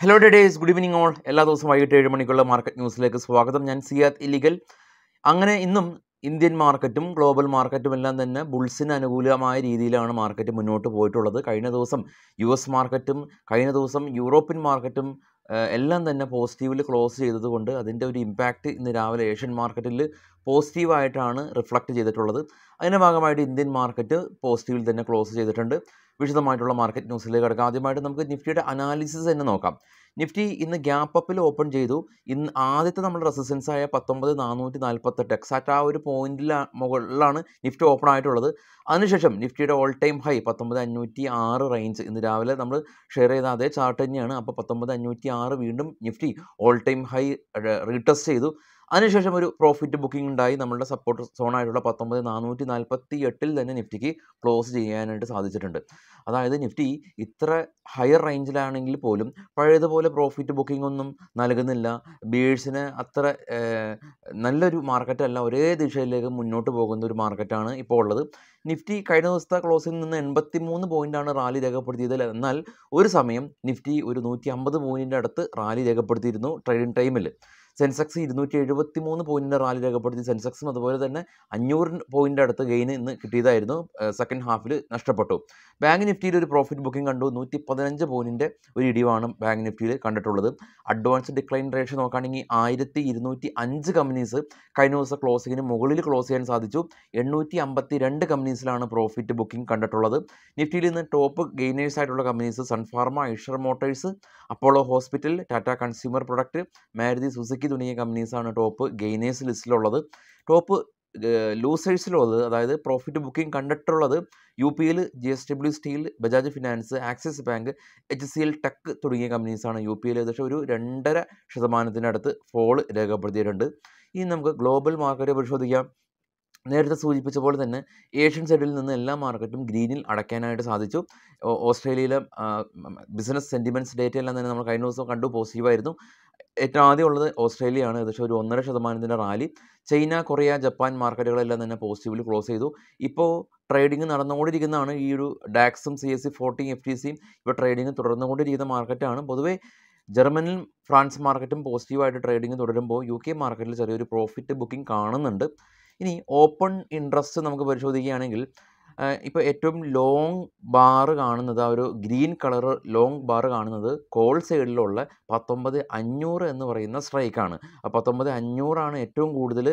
hello days good evening all എല്ലാ ദിവസവും വൈകിട്ട് ഏഴ് മണിക്കുള്ള മാർക്കറ്റ് ന്യൂസിലേക്ക് സ്വാഗതം ഞാൻ സിയാദ് ഇലിഗൽ അങ്ങനെ ഇന്നും ഇന്ത്യൻ മാർക്കറ്റും ഗ്ലോബൽ മാർക്കറ്റും എല്ലാം തന്നെ ബുൾസിന് അനുകൂലമായ രീതിയിലാണ് മാർക്കറ്റ് മുന്നോട്ട് പോയിട്ടുള്ളത് കഴിഞ്ഞ ദിവസം യു എസ് മാർക്കറ്റും കഴിഞ്ഞ ദിവസം യൂറോപ്യൻ മാർക്കറ്റും ഏഹ്, എല്ലാം തന്നെ പോസിറ്റീവിൽ ക്ലോസ് ചെയ്തതുകൊണ്ട് അതിൻ്റെ ഒരു ഇമ്പാക്റ്റ് ഇന്ന് രാവിലെ ഏഷ്യൻ മാർക്കറ്റിൽ പോസിറ്റീവായിട്ടാണ് റിഫ്ലക്റ്റ് ചെയ്തിട്ടുള്ളത് അതിൻ്റെ ഭാഗമായിട്ട് ഇന്ത്യൻ മാർക്കറ്റ് പോസിറ്റീവിൽ തന്നെ ക്ലോസ് ചെയ്തിട്ടുണ്ട് വിശദമായിട്ടുള്ള മാർക്കറ്റ് ന്യൂസിലേക്ക് കിടക്കാം ആദ്യമായിട്ട് നമുക്ക് നിഫ്റ്റിയുടെ അനാലിസിസ് തന്നെ നോക്കാം നിഫ്റ്റി ഇന്ന് ഗ്യാപ്പ് അപ്പിൽ ഓപ്പൺ ചെയ്തു ഇന്ന് ആദ്യത്തെ നമ്മുടെ റെസിസ്റ്റൻസ് ആയ പത്തൊമ്പത് നാനൂറ്റി നാൽപ്പത്തെട്ട് എക്സാക്റ്റ് ആ ഒരു പോയിന്റിൽ മുകളിലാണ് നിഫ്റ്റി ഓപ്പൺ ആയിട്ടുള്ളത് അതിനുശേഷം നിഫ്റ്റിയുടെ ഓൾ ടൈം ഹൈ പത്തൊമ്പത് അഞ്ഞൂറ്റി ആറ് റേഞ്ച് ഇന്ന് രാവിലെ നമ്മൾ ഷെയർ ചെയ്ത അതേ ചാർട്ട് തന്നെയാണ് അപ്പോൾ പത്തൊമ്പത് അഞ്ഞൂറ്റി ആറ് വീണ്ടും Nifty all time high retest ചെയ്തു അതിനുശേഷം ഒരു പ്രോഫിറ്റ് ബുക്കിംഗ് ഉണ്ടായി നമ്മളുടെ സപ്പോർട്ട് സോണായിട്ടുള്ള പത്തൊമ്പത് നാനൂറ്റി നാൽപ്പത്തി എട്ടിൽ തന്നെ നിഫ്റ്റിക്ക് ക്ലോസ് ചെയ്യാനായിട്ട് സാധിച്ചിട്ടുണ്ട് അതായത് നിഫ്റ്റി ഇത്ര ഹയർ റേഞ്ചിലാണെങ്കിൽ പോലും പഴയതുപോലെ പ്രോഫിറ്റ് ബുക്കിംഗ് ഒന്നും നൽകുന്നില്ല ബിയേഴ്സിന് അത്ര ഏഹ്, നല്ലൊരു മാർക്കറ്റല്ല ഒരേ ദിശയിലേക്ക് മുന്നോട്ട് പോകുന്ന ഒരു മാർക്കറ്റാണ് ഇപ്പോൾ ഉള്ളത് നിഫ്റ്റി കഴിഞ്ഞ ദിവസത്തെ ക്ലോസിൽ നിന്ന് എൺപത്തി മൂന്ന് പോയിൻ്റാണ് റാലി രേഖപ്പെടുത്തിയത് എന്നാൽ ഒരു സമയം നിഫ്റ്റി ഒരു നൂറ്റി അമ്പത് പോയിൻറ്റിൻ്റെ അടുത്ത് റാലി രേഖപ്പെടുത്തിയിരുന്നു ട്രേഡിംഗ് ടൈമിൽ സെൻസെക്സ് ഇരുന്നൂറ്റി എഴുപത്തി മൂന്ന് പോയിൻറ്റിൻ്റെ റാലി രേഖപ്പെടുത്തി സെൻസെക്സും അതുപോലെ തന്നെ അഞ്ഞൂറ് പോയിൻ്റ് അടുത്ത് ഗെയിൻ ഇന്ന് കിട്ടിയതായിരുന്നു സെക്കൻഡ് ഹാഫിൽ നഷ്ടപ്പെട്ടു ബാങ്ക് നിഫ്റ്റിയിൽ ഒരു പ്രോഫിറ്റ് ബുക്കിംഗ് കണ്ടു നൂറ്റി പതിനഞ്ച് പോയിൻറ്റിൻ്റെ ഒരു ഇടിവാണ് ബാങ്ക് നിഫ്റ്റിയിൽ കണ്ടിട്ടുള്ളത് അഡ്വാൻസ് ഡിക്ലൈൻ റേഷ്യോ നോക്കുകയാണെങ്കിൽ ആയിരത്തി ഇരുന്നൂറ്റി അഞ്ച് കമ്പനീസ് കഴിഞ്ഞ ദിവസം ക്ലോസിങ്ങിന് മുകളിൽ ക്ലോസ് ചെയ്യാൻ സാധിച്ചു എണ്ണൂറ്റി അമ്പത്തി രണ്ട് കമ്പനീസിലാണ് പ്രോഫിറ്റ് ബുക്കിംഗ് കണ്ടിട്ടുള്ളത് നിഫ്റ്റിയിൽ ഇന്ന് ടോപ്പ് ഗെയിനേഴ്സ് ആയിട്ടുള്ള companies Sun Pharma Eicher motors Apollo hospital Tata consumer product Maruti Suzuki തുടങ്ങിയ കമ്പനീസാണ് ടോപ്പ് ഗെയിനേഴ്സ് ലിസ്റ്റിലുള്ളത് ടോപ്പ് ലൂസേഴ്സിലുള്ളത് അതായത് പ്രോഫിറ്റ് ബുക്കിംഗ് കണ്ടിട്ടുള്ളത് U P L J S W steel Bajaj finance Axis bank H C L tech തുടങ്ങിയ കമ്പനീസാണ് യു പി എൽ ഏകദേശം ഒരു രണ്ടര ശതമാനത്തിനടുത്ത് ഫോൾ രേഖപ്പെടുത്തിയിട്ടുണ്ട് ഇനി നമുക്ക് ഗ്ലോബൽ മാർക്കറ്റ് പരിശോധിക്കാം നേരത്തെ സൂചിപ്പിച്ച പോലെ തന്നെ ഏഷ്യൻ സൈഡിൽ നിന്ന് എല്ലാ മാർക്കറ്റും ഗ്രീനിൽ അടയ്ക്കാനായിട്ട് സാധിച്ചു ഓ- ഓസ്ട്രേലിയയിലെ ബിസിനസ് സെൻറ്റിമെൻറ്റ്സ് ഡേറ്റ എല്ലാം തന്നെ നമ്മൾ കഴിഞ്ഞ ദിവസം കണ്ടു പോസിറ്റീവായിരുന്നു ഏറ്റവും ആദ്യം ഉള്ളത് ഓസ്ട്രേലിയയാണ് ഏകദേശം ഒരു ഒന്നര ശതമാനത്തിൻ്റെ റാലി ചൈന കൊറിയ ജപ്പാൻ മാർക്കറ്റുകളെല്ലാം തന്നെ പോസിറ്റീവിൽ ക്ലോസ് ചെയ്തു ഇപ്പോൾ ട്രേഡിംഗ് നടന്നുകൊണ്ടിരിക്കുന്നതാണ് ഈ ഒരു ഡാക്സും സി എസ് സി ഫോർട്ടിയും എഫ് ടി സിയും ഇപ്പോൾ ട്രേഡിംഗ് തുടർന്നുകൊണ്ടിരിക്കുന്ന മാർക്കറ്റാണ് പൊതുവേ ജർമ്മനിൽ ഫ്രാൻസ് മാർക്കറ്റും പോസിറ്റീവായിട്ട് ട്രേഡിംഗ് തുടരുമ്പോൾ യു കെ മാർക്കറ്റിൽ ചെറിയൊരു പ്രോഫിറ്റ് ബുക്കിംഗ് കാണുന്നുണ്ട് ഇനി ഓപ്പൺ ഇൻട്രസ്റ്റ് നമുക്ക് പരിശോധിക്കുകയാണെങ്കിൽ ഇപ്പോൾ ഏറ്റവും ലോങ് ബാർ കാണുന്നത് ആ ഒരു ഗ്രീൻ കളർ ലോങ് ബാർ കാണുന്നത് കോൾ സൈഡിലുള്ള പത്തൊമ്പത് അഞ്ഞൂറ് എന്ന് പറയുന്ന സ്ട്രൈക്കാണ് ആ പത്തൊമ്പത് അഞ്ഞൂറാണ് ഏറ്റവും കൂടുതൽ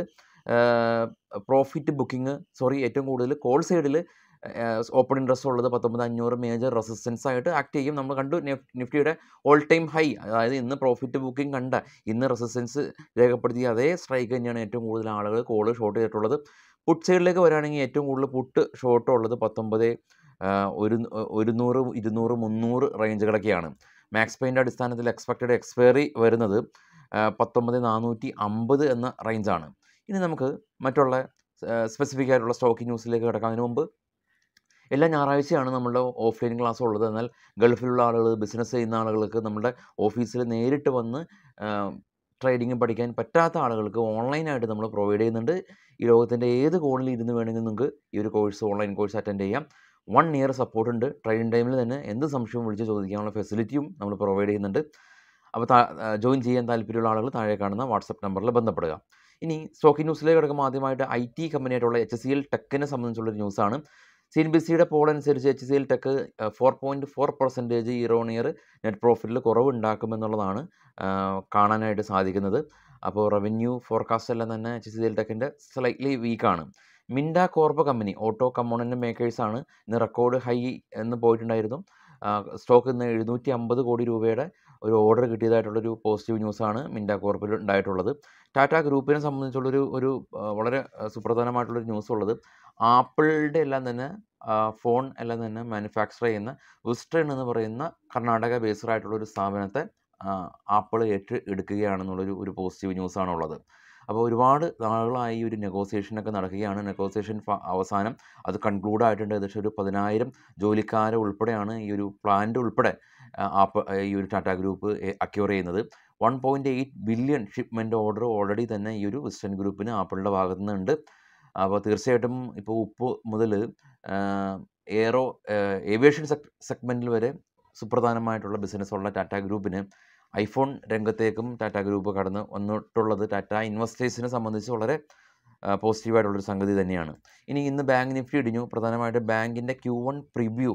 പ്രോഫിറ്റ് ബുക്കിംഗ് സോറി ഏറ്റവും കൂടുതൽ കോൾ സൈഡിൽ ഓപ്പൺ ഇൻട്രസ്റ്റ് ഉള്ളത് പത്തൊമ്പത് അഞ്ഞൂറ് മേജർ റെസിസ്റ്റൻസ് ആയിട്ട് ആക്ട് ചെയ്യും നമ്മൾ കണ്ടു നിഫ്- നിഫ്റ്റിയുടെ ഓൾ ടൈം ഹൈ അതായത് ഇന്ന് പ്രോഫിറ്റ് ബുക്കിംഗ് കണ്ട ഇന്ന് റെസിസ്റ്റൻസ് രേഖപ്പെടുത്തിയ അതേ സ്ട്രൈക്ക് തന്നെയാണ് ഏറ്റവും കൂടുതൽ ആളുകൾ കോള് ഷോർട്ട് ചെയ്തിട്ടുള്ളത് പുട്ട് സൈഡിലേക്ക് വരികയാണെങ്കിൽ ഏറ്റവും കൂടുതൽ പുട്ട് ഷോർട്ട് ഉള്ളത് പത്തൊമ്പത് ഒരു ഒരുന്നൂറ് ഇരുന്നൂറ് മുന്നൂറ് റേഞ്ചുകളൊക്കെയാണ് മാക്സ് പെയിൻ്റെ അടിസ്ഥാനത്തിൽ എക്സ്പെക്റ്റഡ് എക്സ്പയറി വരുന്നത് ആ, പത്തൊമ്പത് നാനൂറ്റി അമ്പത് എന്ന റേഞ്ചാണ് ഇനി നമുക്ക് മറ്റുള്ള സ്പെസിഫിക് ആയിട്ടുള്ള സ്റ്റോക്ക് ന്യൂസിലേക്ക് കിടക്കാം അതിന് മുമ്പ് എല്ലാ ഞായറാഴ്ചയാണ് നമ്മളുടെ ഓഫ്ലൈൻ ക്ലാസ് ഉള്ളത് എന്നാൽ ഗൾഫിലുള്ള ആളുകൾ ബിസിനസ് ചെയ്യുന്ന ആളുകൾക്ക് നമ്മുടെ ഓഫീസിൽ നേരിട്ട് വന്ന് ട്രേഡിംഗ് പഠിക്കാൻ പറ്റാത്ത ആളുകൾക്ക് ഓൺലൈനായിട്ട് നമ്മൾ പ്രൊവൈഡ് ചെയ്യുന്നുണ്ട് ഈ ലോകത്തിൻ്റെ ഏത് കോണിൽ ഇരുന്ന് വേണമെങ്കിൽ നിങ്ങൾക്ക് ഈ ഒരു കോഴ്സ് ഓൺലൈൻ കോഴ്സ് അറ്റൻഡ് ചെയ്യാം വൺ ഇയർ സപ്പോർട്ട് ഉണ്ട് ട്രെയിനിങ് ടൈമിൽ തന്നെ എന്ത് സംശയവും വിളിച്ച് ചോദിക്കാനുള്ള ഫെസിലിറ്റിയും നമ്മൾ പ്രൊവൈഡ് ചെയ്യുന്നുണ്ട് അപ്പോൾ ജോയിൻ ചെയ്യാൻ താല്പര്യമുള്ള ആളുകൾ താഴെ കാണുന്ന വാട്സപ്പ് നമ്പറിൽ ബന്ധപ്പെടുക ഇനി സ്റ്റോക്കി ന്യൂസിലേക്ക് കിടക്കുമ്പോൾ ആദ്യമായിട്ട് ഐ ടി കമ്പനിയായിട്ടുള്ള എച്ച് സി എൽ ടെക്കിനെ സംബന്ധിച്ചുള്ളൊരു ന്യൂസാണ് സി എൻ ബി സിയുടെ പോൾ അനുസരിച്ച് H C L tech four point four percentage year on year net പ്രോഫിറ്റിൽ കുറവ് ഉണ്ടാക്കുമെന്നുള്ളതാണ് ആ, കാണാനായിട്ട് സാധിക്കുന്നത് അപ്പോൾ റവന്യൂ ഫോർകാസ്റ്റ് എല്ലാം തന്നെ എച്ച് സി എൽ ടെക്കിൻ്റെ സ്ലൈറ്റ്ലി വീക്കാണ് Minda corp company auto component മേക്കേഴ്സാണ് ഇന്ന് റെക്കോർഡ് ഹൈ എന്ന് പോയിട്ടുണ്ടായിരുന്നു സ്റ്റോക്ക് ഇന്ന് എഴുന്നൂറ്റി അമ്പത് കോടി രൂപയുടെ ഒരു ഓർഡർ കിട്ടിയതായിട്ടുള്ളൊരു പോസിറ്റീവ് ന്യൂസാണ് മിൻഡ കോർപ്പിൽ ഉണ്ടായിട്ടുള്ളത് ടാറ്റ ഗ്രൂപ്പിനെ സംബന്ധിച്ചുള്ളൊരു ഒരു ആ, വളരെ ആ, സുപ്രധാനമായിട്ടുള്ളൊരു ന്യൂസ് ഉള്ളത് ആപ്പിളിൻ്റെ എല്ലാം തന്നെ ആ, ഫോൺ എല്ലാം തന്നെ മാനുഫാക്ചർ ചെയ്യുന്ന വിസ്റ്റേൺ എന്ന് പറയുന്ന കർണാടക ബേസ്ഡ് ആയിട്ടുള്ള ഒരു സ്ഥാപനത്തെ ആപ്പിൾ ഏറ്റ് എടുക്കുകയാണെന്നുള്ളൊരു ഒരു പോസിറ്റീവ് ന്യൂസാണ് ഉള്ളത് അപ്പോൾ ഒരുപാട് നാളുകളായി ഈ ഒരു നെഗോസിയേഷനൊക്കെ നടക്കുകയാണ് നെഗോസിയേഷൻ അവസാനം അത് കൺക്ലൂഡ് ആയിട്ടുണ്ട് ഏകദേശം ഒരു പതിനായിരം ജോലിക്കാരെ ഉൾപ്പെടെയാണ് ഈ ഒരു പ്ലാന്റ് ഉൾപ്പെടെ ആ, ആപ്പ് ഈ ഒരു ടാറ്റ ഗ്രൂപ്പ് അക്യൂർ ചെയ്യുന്നത് one point eight billion shipment order already തന്നെ ഈ ഒരു വെസ്റ്റേൺ ഗ്രൂപ്പിന് ആപ്പിളിൻ്റെ ഭാഗത്തു നിന്നുണ്ട് അപ്പോൾ തീർച്ചയായിട്ടും ഇപ്പോൾ ഉപ്പ് മുതൽ എയറോ ഏവിയേഷൻ സെക് സെഗ്മെൻറ്റിൽ വരെ സുപ്രധാനമായിട്ടുള്ള ബിസിനസ്സുള്ള ടാറ്റ ഗ്രൂപ്പിന് ഐഫോൺ രംഗത്തേക്കും ടാറ്റ ഗ്രൂപ്പ് കടന്ന് വന്നിട്ടുള്ളത് ടാറ്റ ഇൻവെസ്റ്റേഴ്സിനെ സംബന്ധിച്ച് വളരെ പോസിറ്റീവായിട്ടുള്ളൊരു സംഗതി തന്നെയാണ് ഇനി ഇന്ന് ബാങ്ക് നിഫ്റ്റി ഇടിഞ്ഞു പ്രധാനമായിട്ട് ബാങ്കിൻ്റെ ക്യൂ വൺ പ്രിവ്യൂ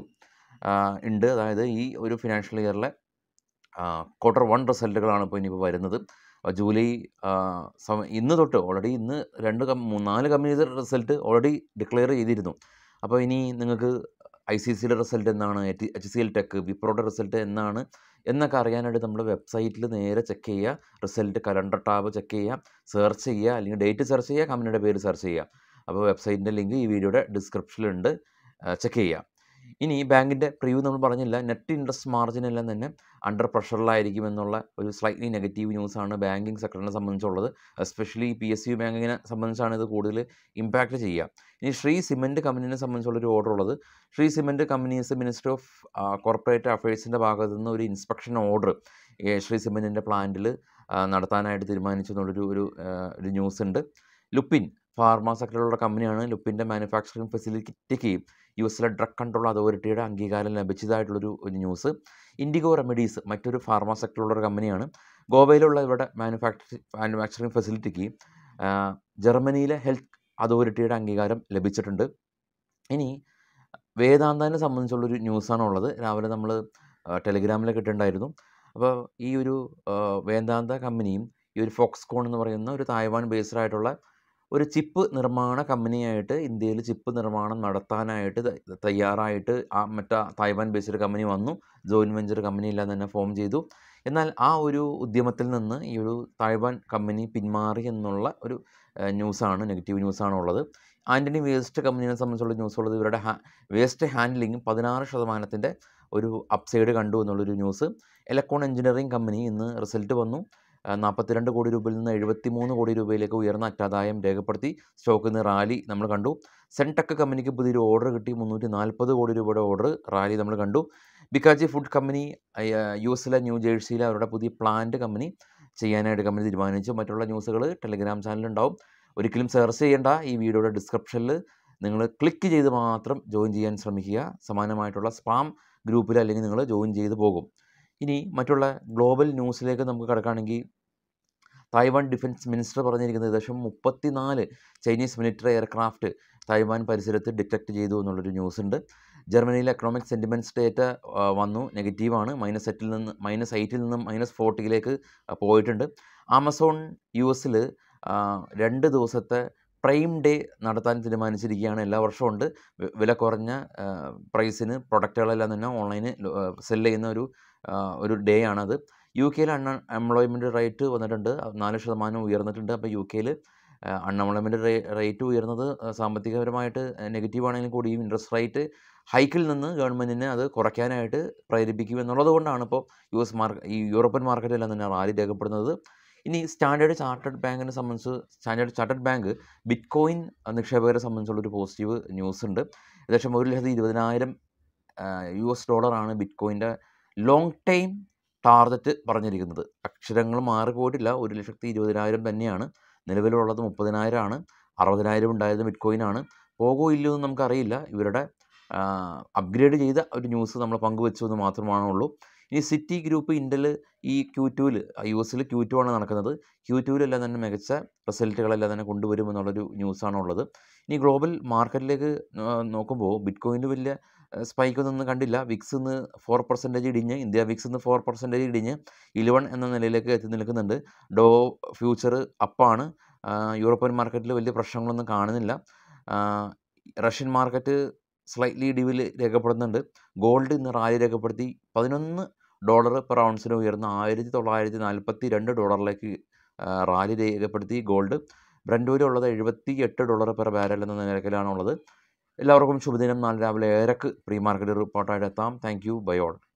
ഉണ്ട് അതായത് ഈ ഒരു ഫിനാൻഷ്യൽ ഇയറിലെ ക്വാർട്ടർ വൺ റിസൾട്ടുകളാണ് ഇപ്പോൾ ഇനിയിപ്പോൾ വരുന്നത് ആ, ജൂലൈ ആ, സമ- ഇന്ന് തൊട്ട് ഓൾറെഡി ഇന്ന് രണ്ട് കം മൂ- നാല് കമ്പനീസ് റിസൾട്ട് ഓൾറെഡി ഡിക്ലെയർ ചെയ്തിരുന്നു അപ്പോൾ ഇനി നിങ്ങൾക്ക് ഐ സി സിയുടെ റിസൾട്ട് എന്നാണ് എച്ച് സി എൽ ടെക് വിപ്രോയുടെ റിസൾട്ട് എന്നാണ് എന്നൊക്കെ അറിയാനായിട്ട് നമ്മൾ വെബ്സൈറ്റിൽ നേരെ ചെക്ക് ചെയ്യുക റിസൾട്ട് കലണ്ടർ ടാബ് ചെക്ക് ചെയ്യുക സെർച്ച് ചെയ്യുക അല്ലെങ്കിൽ ഡേറ്റ് സെർച്ച് ചെയ്യുക കമ്പനിയുടെ പേര് സെർച്ച് ചെയ്യുക അപ്പോൾ വെബ്സൈറ്റിൻ്റെ ലിങ്ക് ഈ വീഡിയോയുടെ ഡിസ്ക്രിപ്ഷനിലുണ്ട് ചെക്ക് ചെയ്യുക ഇനി ബാങ്കിൻ്റെ പ്രിവ്യൂ നമ്മൾ പറഞ്ഞില്ല നെറ്റ് ഇൻട്രസ്റ്റ് മാർജിൻ എല്ലാം തന്നെ അണ്ടർ പ്രഷറിലായിരിക്കും എന്നുള്ള ഒരു സ്ലൈറ്റ്ലി നെഗറ്റീവ് ന്യൂസാണ് ബാങ്കിങ് സെക്ടറിനെ സംബന്ധിച്ചുള്ളത് എസ്പെഷ്യലി പി എസ് യു ബാങ്കിനെ സംബന്ധിച്ചാണ് ഇത് കൂടുതൽ ഇമ്പാക്റ്റ് ചെയ്യുക ഇനി ശ്രീ സിമെൻറ്റ് കമ്പനീനെ സംബന്ധിച്ചുള്ളൊരു ഓർഡർ ഉള്ളത് Shree cement companies minister of corporate അഫയേഴ്സിൻ്റെ ഭാഗത്തു നിന്ന് ഒരു ഇൻസ്പെക്ഷൻ ഓർഡർ ശ്രീ സിമെൻറ്റിൻ്റെ പ്ലാന്റിൽ നടത്താനായിട്ട് തീരുമാനിച്ചു എന്നുള്ളൊരു ഒരു ആ, ഒരു ന്യൂസ് ഉണ്ട് ലുപ്പിൻ ഫാർമ സെക്ടറിലുള്ള കമ്പനിയാണ് ലുപ്പിൻ്റെ മാനുഫാക്ചറിങ് ഫെസിലിറ്റിക്ക് യു എസിലെ ഡ്രഗ് കൺട്രോൾ അതോറിറ്റിയുടെ അംഗീകാരം ലഭിച്ചതായിട്ടുള്ളൊരു ഒരു ന്യൂസ് ഇൻഡിഗോ റെമഡീസ് മറ്റൊരു ഫാർമ സെക്ടറിലുള്ള ഒരു കമ്പനിയാണ് ഗോവയിലുള്ള ഇവരുടെ മാനുഫാക്ചറിങ് മാനുഫാക്ചറിങ് ഫെസിലിറ്റിക്ക് ആ, ജർമ്മനിയിലെ ഹെൽത്ത് അതോറിറ്റിയുടെ അംഗീകാരം ലഭിച്ചിട്ടുണ്ട് ഇനി വേദാന്തനെ സംബന്ധിച്ചുള്ളൊരു ന്യൂസാണ് ഉള്ളത് രാവിലെ നമ്മൾ ടെലിഗ്രാമിലൊക്കെ ഇട്ടിട്ടുണ്ടായിരുന്നു അപ്പോൾ ഈ ഒരു ആ, വേദാന്ത കമ്പനിയും ഈ ഒരു ഫോക്സ്കോൺ എന്ന് പറയുന്ന ഒരു തായ്വാൻ ബേസ്ഡ് ആയിട്ടുള്ള ഒരു ചിപ്പ് നിർമ്മാണ കമ്പനിയായിട്ട് ഇന്ത്യയിൽ ചിപ്പ് നിർമ്മാണം നടത്താനായിട്ട് ത- തയ്യാറായിട്ട് ആ മറ്റേ തായ്വാൻ ബേസ്ഡ് കമ്പനി വന്നു ജോയിൻറ്റ് വെഞ്ചർ കമ്പനി എല്ലാം തന്നെ ഫോം ചെയ്തു എന്നാൽ ആ ഒരു ഉദ്യമത്തിൽ നിന്ന് ഈ ഒരു തായ്വാൻ കമ്പനി പിന്മാറി എന്നുള്ള ഒരു ഏഹ്, ന്യൂസാണ് നെഗറ്റീവ് ന്യൂസാണ് ഉള്ളത് ആൻ്റണി വേസ്റ്റ് കമ്പനിയെ സംബന്ധിച്ചുള്ള ന്യൂസ് ഉള്ളത് ഇവരുടെ ഹാ വേസ്റ്റ് ഹാൻഡ്ലിംഗ് പതിനാറ് ശതമാനത്തിൻ്റെ ഒരു അപ്സൈഡ് കണ്ടു എന്നുള്ളൊരു ന്യൂസ് എലക്ട്രോൺ എഞ്ചിനീയറിംഗ് കമ്പനി ഇന്ന് റിസൾട്ട് വന്നു നാൽപ്പത്തിരണ്ട് കോടി രൂപയിൽ നിന്ന് എഴുപത്തി മൂന്ന് കോടി രൂപയിലേക്ക് ഉയർന്ന അറ്റാദായം രേഖപ്പെടുത്തി സ്റ്റോക്കിൽ നിന്ന് റാലി നമ്മൾ കണ്ടു സെൻടെക് കമ്പനിക്ക് പുതിയൊരു ഓർഡർ കിട്ടി മുന്നൂറ്റി നാൽപ്പത് കോടി രൂപയുടെ ഓർഡർ റാലി നമ്മൾ കണ്ടു ബിക്കാജി ഫുഡ് കമ്പനി യു എസിലെ ന്യൂ ജേഴ്സിയിലെ അവരുടെ പുതിയ പ്ലാന്റ് കമ്പനി ചെയ്യാനായിട്ട് കമ്പനി തീരുമാനിച്ചു മറ്റുള്ള ന്യൂസുകൾ ടെലിഗ്രാം ചാനലുണ്ടാവും ഒരിക്കലും സെർച്ച് ചെയ്യേണ്ട ഈ വീഡിയോയുടെ ഡിസ്ക്രിപ്ഷനിൽ നിങ്ങൾ ക്ലിക്ക് ചെയ്ത് മാത്രം ജോയിൻ ചെയ്യാൻ ശ്രമിക്കുക സമാനമായിട്ടുള്ള സ്പാം ഗ്രൂപ്പിൽ അല്ലെങ്കിൽ നിങ്ങൾ ജോയിൻ ചെയ്ത് പോകും ഇനി മറ്റുള്ള ഗ്ലോബൽ ന്യൂസിലേക്ക് നമുക്ക് കിടക്കുകയാണെങ്കിൽ തായ്വാൻ ഡിഫൻസ് മിനിസ്റ്റർ പറഞ്ഞിരിക്കുന്നത് ഏകദേശം മുപ്പത്തിനാല് ചൈനീസ് മിലിറ്ററി എയർക്രാഫ്റ്റ് തായ്വാൻ പരിസരത്ത് ഡിറ്റക്ട് ചെയ്തു എന്നുള്ളൊരു ന്യൂസ് ഉണ്ട് ജർമ്മനിയിലെ എക്കണോമിക് സെൻറ്റിമെൻറ്റ്സ് ഡേറ്റ വന്നു നെഗറ്റീവാണ് മൈനസ് എറ്റിൽ നിന്ന് മൈനസ് എയ്റ്റിൽ നിന്നും മൈനസ് ഫോർട്ടിയിലേക്ക് പോയിട്ടുണ്ട് ആമസോൺ യു എസിൽ രണ്ട് ദിവസത്തെ പ്രൈം ഡേ നടത്താൻ തീരുമാനിച്ചിരിക്കുകയാണ് എല്ലാ വർഷവും ഉണ്ട് വി- വില കുറഞ്ഞ പ്രൈസിന് പ്രൊഡക്റ്റുകളെല്ലാം തന്നെ ഓൺലൈനിൽ സെല് ചെയ്യുന്ന ഒരു ആ, ഒരു ഡേ ആണത് യു കെയിൽ അൺ എംപ്ലോയ്മെൻറ്റ് റേറ്റ് വന്നിട്ടുണ്ട് അത് നാല് ശതമാനം ഉയർന്നിട്ടുണ്ട് അപ്പോൾ യു കെയിൽ അൺഎംപ്ലോയ്മെൻറ്റ് റേറ്റ് ഉയർന്നത് ആ, സാമ്പത്തികപരമായിട്ട് നെഗറ്റീവ് ആണെങ്കിലും കൂടിയും ഇൻട്രസ്റ്റ് റേറ്റ് ഹൈക്കിൽ നിന്ന് ഗവൺമെൻറ്റിനെ അത് കുറയ്ക്കാനായിട്ട് പ്രേരിപ്പിക്കും എന്നുള്ളത് കൊണ്ടാണ് ഇപ്പോൾ യു എസ് മാർക്ക് ഈ യൂറോപ്യൻ മാർക്കറ്റിലെല്ലാം തന്നെ റാലി രേഖപ്പെടുന്നത് ഇനി സ്റ്റാൻഡേർഡ് ചാർട്ടേഡ് ബാങ്കിനെ സംബന്ധിച്ച് standard chartered bank bitcoin നിക്ഷേപകരെ സംബന്ധിച്ചുള്ളൊരു പോസിറ്റീവ് ന്യൂസ് ഉണ്ട് ഏകദേശം ഒരു ലക്ഷത്തി ഇരുപതിനായിരം യു എസ് ഡോളറാണ് ബിറ്റ് കോയിൻ്റെ ലോങ് ടൈം ടാർഗറ്റ് പറഞ്ഞിരിക്കുന്നത് അക്ഷരങ്ങൾ മാറിപ്പോയിട്ടില്ല ഒരു ലക്ഷത്തി ഇരുപതിനായിരം തന്നെയാണ് നിലവിലുള്ളത് മുപ്പതിനായിരമാണ് അറുപതിനായിരം ഉണ്ടായത് ബിറ്റ് കോയിനാണ് പോകോ ഇല്ലയോ എന്ന് നമുക്കറിയില്ല ഇവരുടെ അപ്ഗ്രേഡ് ചെയ്ത ഒരു ന്യൂസ് നമ്മൾ പങ്കുവെച്ചു എന്ന് മാത്രമാണുള്ളൂ ഇനി സിറ്റി ഗ്രൂപ്പ് ഇൻ്റൽ ഈ ക്യൂ ടുവിൽ യു എസിൽ ക്യൂ ടു ആണ് നടക്കുന്നത് ക്യൂ ടുവിലെല്ലാം തന്നെ മികച്ച റിസൾട്ടുകളെല്ലാം തന്നെ കൊണ്ടുവരും എന്നുള്ളൊരു ന്യൂസാണ് ഉള്ളത് ഇനി ഗ്ലോബൽ മാർക്കറ്റിലേക്ക് നോക്കുമ്പോൾ ബിറ്റ് കോയിൻ്റെ വലിയ സ്പൈക്ക് ഒന്നും കണ്ടില്ല വിക്സ് ഇന്ന് ഫോർ പെർസെൻറ്റേജ് ഇടിഞ്ഞ് ഇന്ത്യ വിക്സ് ഇന്ന് ഫോർ പെർസെൻറ്റേജ് ഇടിഞ്ഞ് ഇലവൺ എന്ന നിലയിലേക്ക് എത്തി നിൽക്കുന്നുണ്ട് ഡോ ഫ്യൂച്ചർ അപ്പാണ് യൂറോപ്യൻ മാർക്കറ്റിൽ വലിയ പ്രശ്നങ്ങളൊന്നും കാണുന്നില്ല ആ, റഷ്യൻ മാർക്കറ്റ് സ്ലൈറ്റ്ലി ഇടിവിൽ രേഖപ്പെടുന്നുണ്ട് ഗോൾഡ് ഇന്ന് റാലി രേഖപ്പെടുത്തി പതിനൊന്ന് ഡോളർ പെർ ഔൺസിന് ഉയർന്ന ആയിരത്തി തൊള്ളായിരത്തി നാൽപ്പത്തി രണ്ട് ഡോളറിലേക്ക് ആ, റാലി രേഖപ്പെടുത്തി ഗോൾഡ് ബ്രൻഡൂരിലുള്ളത് എഴുപത്തി എട്ട് ഡോളർ പെർ ബാരൽ എന്ന നിരക്കിലാണുള്ളത് എല്ലാവർക്കും ശുഭദിനം നാളെ രാവിലെ ഏഴരക്ക് പ്രീ മാർക്കറ്റ് റിപ്പോർട്ടായിട്ട് എത്താം താങ്ക് യു ബൈ ഓൾ